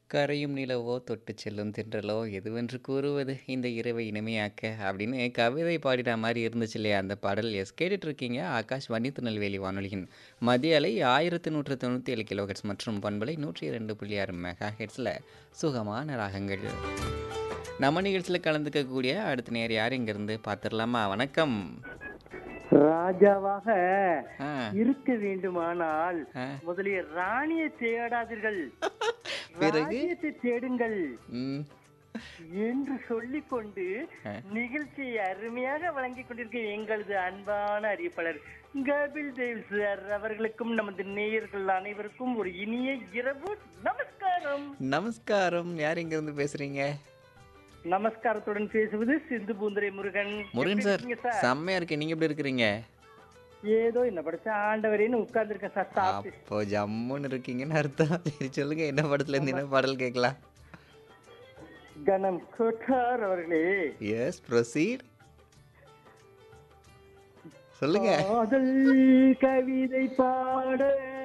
கரையும் நிலவோ தொட்டுச் செல்லும் தென்றலோ எதுவென்று கூறுவது இந்த இரவை இனிமையாக்க அப்படின்னு கவிதை பாடின மாதிரி இருந்துச்சு இல்லையா அந்த பாடல் எஸ் கேட்டுட்டு இருக்கீங்க ஆகாஷ் வன்னி திருநெல்வேலி வானொலியின் மதிய அலை ஆயிரத்தி நூற்று தொண்ணூற்றி ஏழு கிலோஹெட்ஸ் மற்றும் பண்பலை நூற்றி இரண்டு புள்ளி ஆறு மெகா ஹெட்ஸில் சுகமான ராகங்கள் நம்ம நிகழ்ச்சியில் கலந்துக்கக்கூடிய அடுத்த நேர் யார் இங்கேருந்து பார்த்துடலாமா வணக்கம் ராஜாவாக ஆ இருக்க வேண்டுமானால் ஆ. முதலில் ராணியை தேடாதீர்கள் பிறகு? ராஜ்யத்தை தேடுங்கள் ம் என்று சொல்லிக்கொண்டு ஆ. நிகழ்ச்சியை அருமையாக வழங்கிக் கொண்டிருக்க எங்களது அன்பான அறிவிப்பாளர் கபில் தேவ் சார் அவர்களுக்கும் நமது நேயர்கள் அனைவருக்கும் ஒரு இனிய இரவு நமஸ்காரம் நமஸ்காரம் யார் இங்கேருந்து பேசுகிறீங்க நமஸ்காரத்துடன் பேசுவது சிந்து பூந்துரை முருகன் முருகன் எப்படி சார் இருக்கீங்க சார் செம்மையா இருக்கு நீங்க எப்படி இருக்கிறீங்க ஏதோ என்ன படிச்ச ஆண்டவரேன்னு உட்கார்ந்துருக்கேன் சார் சாப்பிட்டு அப்போ ஜம்முன்னு இருக்கீங்கன்னு அர்த்தம் சரி சொல்லுங்க என்ன படத்துல இருந்து என்ன பாடல் கேட்கலாம் கணம் கோட்டார் அவர்களே எஸ் ப்ரொசீட் சொல்லுங்க காதல் கவிதை பாட